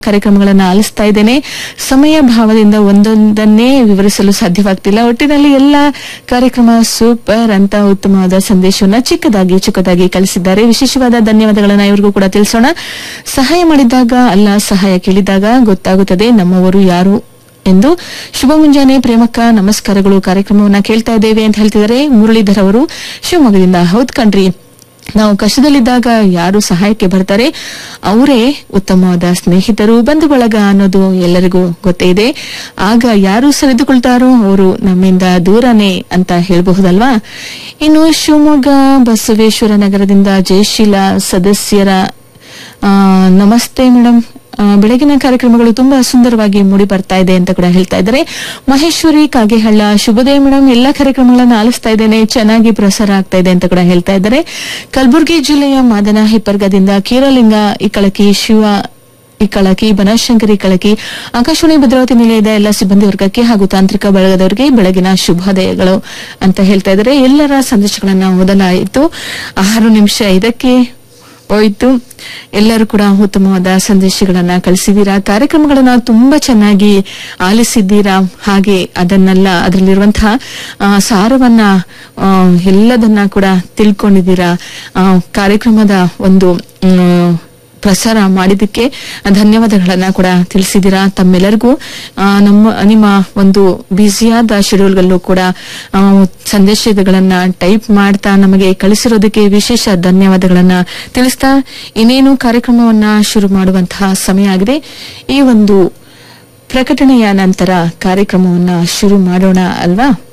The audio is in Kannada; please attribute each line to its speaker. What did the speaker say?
Speaker 1: ಕಾರ್ಯಕ್ರಮಗಳನ್ನ ಆಲಿಸ್ತಾ ಇದ್ದೇನೆ ಸಮಯ ಭಾವದಿಂದ ಒಂದೊಂದನ್ನೇ ವಿವರಿಸಲು ಸಾಧ್ಯವಾಗ್ತಿಲ್ಲ ಒಟ್ಟಿನಲ್ಲಿ ಎಲ್ಲ ಕಾರ್ಯಕ್ರಮ ಸೂಪರ್ ಅಂತ ಉತ್ತಮವಾದ ಸಂದೇಶವನ್ನ ಚಿಕ್ಕದಾಗಿ ಚಿಕ್ಕದಾಗಿ ಕಳಿಸಿದ್ದಾರೆ ವಿಶೇಷವಾದ ಧನ್ಯವಾದಗಳನ್ನ ಇವ್ರಿಗೂ ಕೂಡ ತಿಳಿಸೋಣ ಸಹಾಯ ಮಾಡಿದಾಗ ಅಲ್ಲ ಸಹಾಯ ಕೇಳಿದಾಗ ಗೊತ್ತಾಗುತ್ತದೆ ನಮ್ಮವರು ಯಾರು ಎಂದು ಶುಭ ಮುಂಜಾನೆ ಪ್ರೇಮಕ್ಕ ನಮಸ್ಕಾರಗಳು ಕಾರ್ಯಕ್ರಮವನ್ನ ಕೇಳ್ತಾ ಇದ್ದೇವೆ ಅಂತ ಹೇಳ್ತಿದ್ದಾರೆ ಮುರಳೀಧರ್ ಅವರು ಶಿವಮೊಗ್ಗದಿಂದ ಹೌದ್ ಕಣ್ರಿ ನಾವು ಕಷ್ಟದಲ್ಲಿದ್ದಾಗ ಯಾರು ಸಹಾಯಕ್ಕೆ ಬರ್ತಾರೆ ಅವರೇ ಉತ್ತಮವಾದ ಸ್ನೇಹಿತರು ಬಂಧು ಬಳಗ ಅನ್ನೋದು ಎಲ್ಲರಿಗೂ ಗೊತ್ತೇ ಇದೆ ಆಗ ಯಾರು ಸರಿದುಕೊಳ್ತಾರೋ ಅವರು ನಮ್ಮಿಂದ ದೂರನೇ ಅಂತ ಹೇಳಬಹುದಲ್ವಾ ಇನ್ನು ಶಿವಮೊಗ್ಗ ಬಸವೇಶ್ವರ ನಗರದಿಂದ ಜಯಶೀಲ ಸದಸ್ಯರ ಆ, ನಮಸ್ತೆ ಮೇಡಮ್ ಆ, ಬೆಳಗಿನ ಕಾರ್ಯಕ್ರಮಗಳು ತುಂಬಾ ಸುಂದರವಾಗಿ ಮೂಡಿ ಬರ್ತಾ ಇದೆ ಅಂತ ಕೂಡ ಹೇಳ್ತಾ ಇದ್ದಾರೆ ಮಹೇಶ್ವರಿ ಕಾಗೆಹಳ್ಳ ಶುಭೋದಯ ಮೇಡಮ್ ಎಲ್ಲಾ ಕಾರ್ಯಕ್ರಮಗಳನ್ನ ಆಲಿಸ್ತಾ ಇದ್ದೇನೆ ಚೆನ್ನಾಗಿ ಪ್ರಸಾರ ಆಗ್ತಾ ಇದೆ ಅಂತ ಕೂಡ ಹೇಳ್ತಾ ಇದ್ದಾರೆ ಕಲಬುರಗಿ ಜಿಲ್ಲೆಯ ಮಾದನ ಹಿಪ್ಪರ್ಗದಿಂದ ಕೀರಲಿಂಗ ಇಕ್ಕಳಕಿ ಶಿವ ಇಕ್ಕಳಕಿ ಬನಶಂಕರಿ ಕಳಕಿ ಆಕಾಶವಾಣಿ ಭದ್ರಾವತಿ ನಿಲಯದ ಎಲ್ಲ ಸಿಬ್ಬಂದಿ ವರ್ಗಕ್ಕೆ ಹಾಗೂ ತಾಂತ್ರಿಕ ಬಳಗದವರಿಗೆ ಬೆಳಗಿನ ಶುಭೋದಯಗಳು ಅಂತ ಹೇಳ್ತಾ ಇದ್ದಾರೆ ಎಲ್ಲರ ಸಂದೇಶಗಳನ್ನ ಓದಲಾಯಿತು ಆರು ನಿಮಿಷ ಇದಕ್ಕೆ ಹೋಯ್ತು ಎಲ್ಲರೂ ಕೂಡ ಉತ್ತಮವಾದ ಸಂದೇಶಗಳನ್ನ ಕಳಿಸಿದ್ದೀರಾ ಕಾರ್ಯಕ್ರಮಗಳನ್ನ ತುಂಬಾ ಚೆನ್ನಾಗಿ ಆಲಿಸಿದ್ದೀರಾ ಹಾಗೆ ಅದನ್ನೆಲ್ಲ ಅದರಲ್ಲಿರುವಂತಹ ಆ, ಸಾರವನ್ನ ಆ, ಎಲ್ಲದನ್ನ ಕೂಡ ತಿಳ್ಕೊಂಡಿದ್ದೀರಾ ಆ, ಕಾರ್ಯಕ್ರಮದ ಒಂದು ಮ್, ಪ್ರಸಾರ ಮಾಡಿದ್ದಕ್ಕೆ ಧನ್ಯವಾದಗಳನ್ನ ಕೂಡ ತಿಳಿಸಿದ್ದೀರಾ ತಮ್ಮೆಲ್ಲರಿಗೂ ಆ, ನಮ್ಮ ನಿಮ್ಮ ಒಂದು ಬ್ಯುಸಿಯಾದ ಶೆಡ್ಯೂಲ್ಗಳಲ್ಲೂ ಕೂಡ ಆ, ಸಂದೇಶಗಳನ್ನ ಟೈಪ್ ಮಾಡ್ತಾ ನಮಗೆ ಕಳಿಸಿರೋದಕ್ಕೆ ವಿಶೇಷ ಧನ್ಯವಾದಗಳನ್ನ ತಿಳಿಸ್ತಾ ಇನ್ನೇನು ಕಾರ್ಯಕ್ರಮವನ್ನ ಶುರು ಮಾಡುವಂತಹ ಸಮಯ ಆಗಿದೆ ಈ ಒಂದು ಪ್ರಕಟಣೆಯ ನಂತರ ಕಾರ್ಯಕ್ರಮವನ್ನ ಶುರು ಮಾಡೋಣ ಅಲ್ವಾ